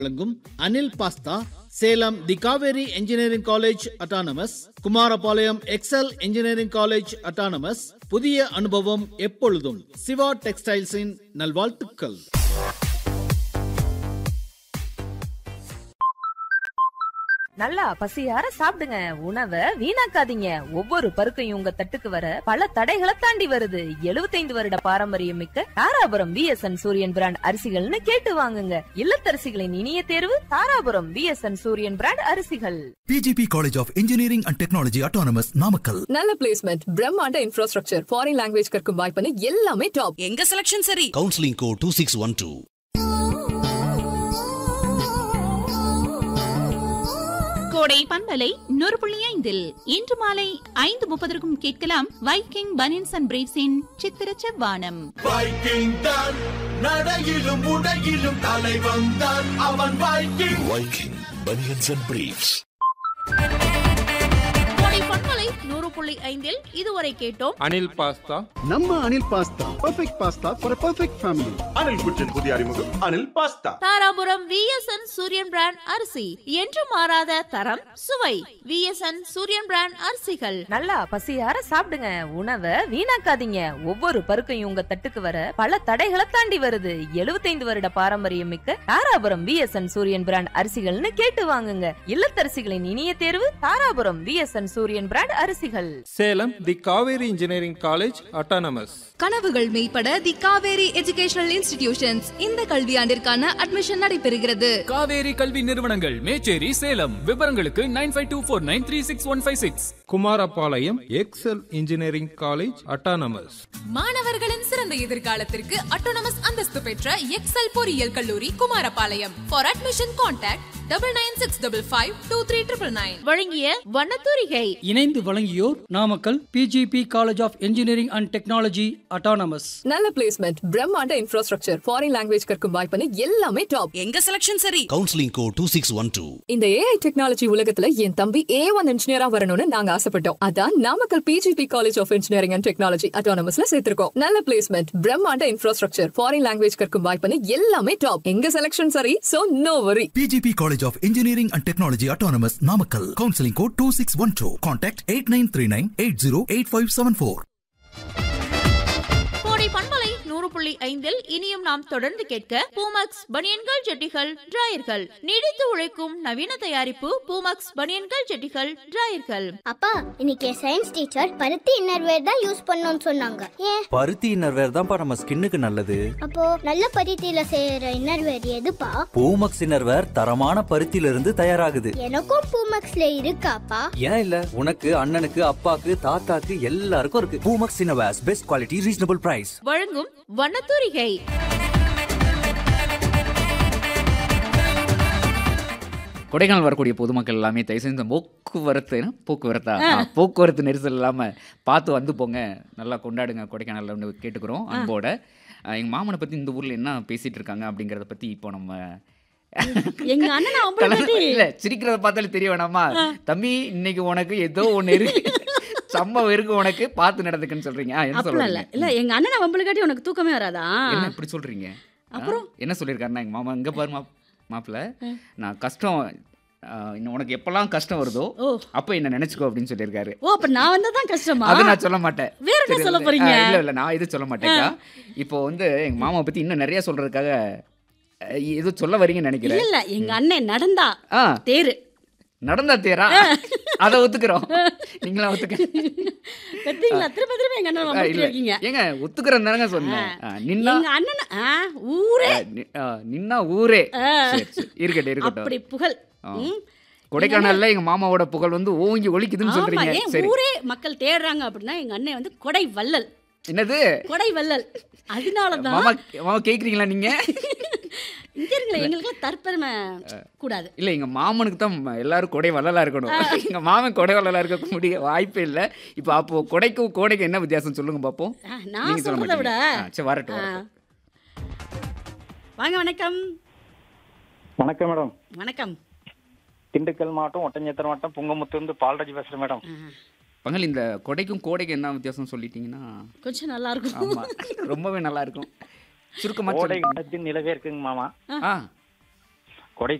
வழங்கும் Anil pasta Salem the Kaveri engineering college autonomous Kumarapalayam Excel engineering college autonomous புதிய அனுபவம் எப்பொழுதும் சிவா டெக்ஸ்டைல்ஸின் நல்வாழ்த்துக்கள் நல்லா பசியார சாப்பிடுங்க உணவை வீணாக்காதீங்க ஒவ்வொரு பருக்கையும் உங்க தட்டுக்கு வர பல தடைகளை தாண்டி வருது 75 வருட பாரம்பரியம் மிக்க தாராபுரம் விஎஸ்என் சூரியன் பிராண்ட் அரிசிகள்னு கேட்டு வாங்குங்க இல்லத்தரசிகளின் இனிய தேர்வு தாராபுரம் விஎஸ்என் சூரியன் பிராண்ட் அரிசிகள் PGP College of Engineering and Technology Autonomous Namakkal. நல்ல பிளேஸ்மெண்ட் பிரம்மாண்ட இன்ஃப்ராஸ்ட்ரக்சர் ஃபாரின் லாங்குவேஜ் கற்கும் வாய்ப்புன்னு எல்லாமே டாப் எங்க செலக்ஷன் சரி counseling code 2612. கோடை பண்பலை நூறு புள்ளி ஐந்தில் இன்று மாலை ஐந்து முப்பதற்கும் கேட்கலாம் வைக்கிங் பனியன்ஸ் அண்ட் பிரேவ்ஸின் சித்திர செவ்வானம் வைக்கிங் தான் நடையிலும் உடையிலும் தலை வந்தான் அவன் Viking Viking Bunions and Briefs. கோடை பண்பலை நூறு புள்ளி ஐந்தில் இதுவரை கேட்டோம் அனில் பாஸ்தா நம்ம Anil pasta perfect pasta for perfect family Anil குற்றின் புதிய அறிமுகம் Anil pasta Dharapuram VSN Suriyan brand அரிசி என்று மாறாத தரம் சுவை விஎஸ்என் சூரியன் பிராண்ட் அரிசிகள் நல்லா பசியார சாப்பிடுங்க உணவை வீணாக்காதீங்க ஒவ்வொரு பருக்கையும் உங்க தட்டுக்கு வர பல தடைகளை தாண்டி வருது 75 வருட பாரம்பரியம் மிக்க தாராபுரம் விஎஸ்என் சூரியன் பிராண்ட் அரிசிகள்னு கேட்டு வாங்குங்க இல்லத்தரசிகளின் இனிய தேர்வு தாராபுரம் விஎஸ்என் சூரியன் பிராண்ட் அரிசிகள் Salem the Kaveri engineering college autonomous கனவுகள் மெய்ப்பட தி காவேரி எஜுகேஷனல் இன்ஸ்டிடியூஷன்ஸ் இந்த கல்வியாண்டிற்கான அட்மிஷன் நடைபெறுகிறது காவேரி கல்வி நிறுவனங்கள் மேச்சேரி சேலம் விவரங்களுக்கு nine five two four nine three six one five six Kumarapalayam Excel engineering college autonomous மாணவர்களின் சிறந்த எதிர்காலத்திற்கு அட்டோனமஸ் அந்தஸ்து பெற்ற எக்ஸல் பொறியியல் கல்லூரி Kumarapalayam for admission contact double nine six double five two three triple nine வழங்கிய வண்ணத்தூரிகை இணைந்து வழங்கியோர் Namakkal PGP college of engineering and technology autonomous நல்ல பிளேஸ்மெண்ட் பிரம்மாண்ட இன்ஃப்ராஸ்ட்ரக்சர் ஃபாரின் லாங்குவேஜ் கற்கும் வாய்ப்புன்னு எல்லாமே டாப் எங்க செலக்ஷன் சரி counseling code 2612. இந்த ஏஐ டெக்னாலஜி உலகத்துல என் தம்பி ஏ ஒன் இன்ஜினியரா வரணும்னு நாங்க ஆசைப்பட்டோம் அதான் Namakkal PGP college of engineering and technology அட்டானமஸ்ல சேர்த்திருக்கோம் நல்ல பிளேஸ்மெண்ட் பிரம்மாண்ட இன்ஃப்ராஸ்ட்ரக்சர் ஃபாரின் லாங்குவேஜ் கற்கும் வாய்ப்புன்னு எல்லாமே டாப் எங்க செலக்ஷன் சரி so no worry PGP College of Engineering and Technology Autonomous Namakkal. Counseling code 2612. Contact 8939 808574. கோடை பண்பலை நூறு புள்ளி ஐந்தில் இனியும் நாம் தொடர்ந்து கேட்க பூமக்ஸ் பனியன்கள் ஜெட்டிகள் டிராயர்கள் நீடித்து உழைக்கும் நவீன தயாரிப்பு பூமக்ஸ் பனியன்கள் ஜெட்டிகள் டிராயர்கள் அப்பா இன்னைக்கு சயின்ஸ் டீச்சர் பருத்தி இன்னர்வேர் தான் யூஸ் பண்ணணும்னு சொன்னாங்க ஏன் பருத்தி இன்னர்வேர் தான்ப்பா நம்ம ஸ்கின்னுக்கு நல்லது அப்போ நல்ல பருத்தியில செய்யற இன்னர்வேர் எதுப்பா பூமக்ஸ் இன்னர்வேர் தரமான பருத்தியில இருந்து தயாராகுது எனக்கும் பூமக்ஸ்ல இருக்காப்பா ஏன் இல்ல உனக்கு அண்ணனுக்கு அப்பாக்கு தாத்தாக்கு எல்லாருக்கும் இருக்கு Poomex innerwears best quality reasonable price வழங்கும் வண்ணத்தூரிகை கொடைக்கானல் வரக்கூடிய பொதுமக்கள் எல்லாமே தயவு செஞ்சு இந்த போக்குவரத்து என்ன? போக்குவரத்தா ஆ, போக்குவரத்து நெரிசல் இல்லாமல் பார்த்து வந்து போங்க நல்லா கொண்டாடுங்க கொடைக்கானல்ல வந்து கேட்டுக்கிறோம் அன்போட எங்கள் மாமனை பற்றி இந்த ஊரில் என்ன பேசிட்டு இருக்காங்க அப்படிங்கிறத பற்றி இப்போ நம்ம எங்க அண்ணன் அவங்கள பத்தி இல்ல சிரிக்கிறத பார்த்தாலே தெரிய வேணாமா தம்பி இன்னைக்கு உனக்கு ஏதோ ஒண்ணு இருக்கு சம்பவம் இருக்கு உனக்கு பார்த்து நடந்துக்குன்னு சொல்றீங்க ஆ, என்ன அப்படிலாம் இல்ல சொல்றீங்க இல்ல எங்க அண்ணன் அவங்கள காட்டி உனக்கு தூக்கமே வராதா என்ன இப்படி சொல்றீங்க ஆ? அப்புறம்? என்ன சொல்லியிருக்காருன்னா எங்க மாமா இங்க பாரு மா மாப்பிள்ள நான் கஷ்டம் ஆ, இன்னும் உனக்கு எப்பெல்லாம் கஷ்டம் வருதோ ஓ. அப்ப என்ன நினைச்சுக்கோ அப்படின்னு சொல்லியிருக்காரு ஓ அப்ப நான் வந்தா தான் கஷ்டமா அது நான் சொல்ல மாட்டேன் வேற என்ன சரி, சொல்ல இல்ல, போறீங்க? ஆ, இல்ல இல்ல நான் இது சொல்ல மாட்டேன்க்கா இப்போ வந்து எங்க மாமாவை பத்தி இன்னும் நிறைய சொல்றதுக்காக அஹ், ஏதோ சொல்ல வரீங்கன்னு இல்ல நினைக்கிறேன் இல்ல எங்க அண்ணன் நடந்தா ஆ தேரு நடந்தா தேரா அதை ஒத்துக்கிறோம் நீங்களா ஒத்துக்க கத்தீங்களா திரும்ப திரும்ப எங்க அண்ணன் ஆ, வம்பிட்டு இல்ல. இருக்கீங்க ஏங்க ஒத்துக்கிறேன் தானங்க சொன்னேன் ஆ, நின்னா எங்க அண்ணன் ஆ, ஊரே ஆ, நி- ஆ, நின்னா ஊரே ஆ. சரி, சரி. இருக்கட்டும் இருக்கட்டும் அப்படி புகழ் ஆ. ம். கொடைக்கானல்ல எங்க மாமாவோட புகழ் வந்து ஓங்கி ஒலிக்குதுன்னு ஆமா சொல்றீங்க ஏன் சரி ஊரே மக்கள் தேடுறாங்க அப்படின்னா எங்க அண்ணன் வந்து கொடை வள்ளல் என்னது கொடை வள்ளல் அதனாலதான் மாமா மாமா கேக்குறீங்களா நீங்க இங்க இருங்களே எங்களுக்கு தற்பெருமை கூடாது இல்ல எங்க மாமனுக்கு தான் ம- எல்லாரும் கொடை வள்ளலா இருக்கணும் எங்க மாமன் கொடை வள்ளலா இருக்க முடிய வாய்ப்பே இல்ல இப்போ அப்போ கொடைக்கும் கோடைக்கும் என்ன வித்தியாசம் சொல்லுங்க பாப்போம் ஆ, நான் நீங்க சொல்ல சொல்றதை விட மாட்டீங்க. ஆ, சரி வரட்டும் ஆ. வரட்டும். வாங்க வணக்கம் வணக்கம் மேடம் வணக்கம் திண்டுக்கல் மாவட்டம் ஒட்டஞ்சத்திர மாவட்டம் புங்கமுத்திலிருந்து பால்ராஜ் பேசுறேன் மேடம் பங்கல் இந்த கொடைக்கும் கோடைக்கும் என்ன வித்தியாசம் சொல்லிட்டீங்கன்னா கொஞ்சம் நல்லா இருக்கும் ஆமா ரொம்பவே நல்லா இருக்கும் சுருக்கமா கோடை சொல்லுங்க. காலத்தில் நிலவே இருக்குங்க மாமா ஆ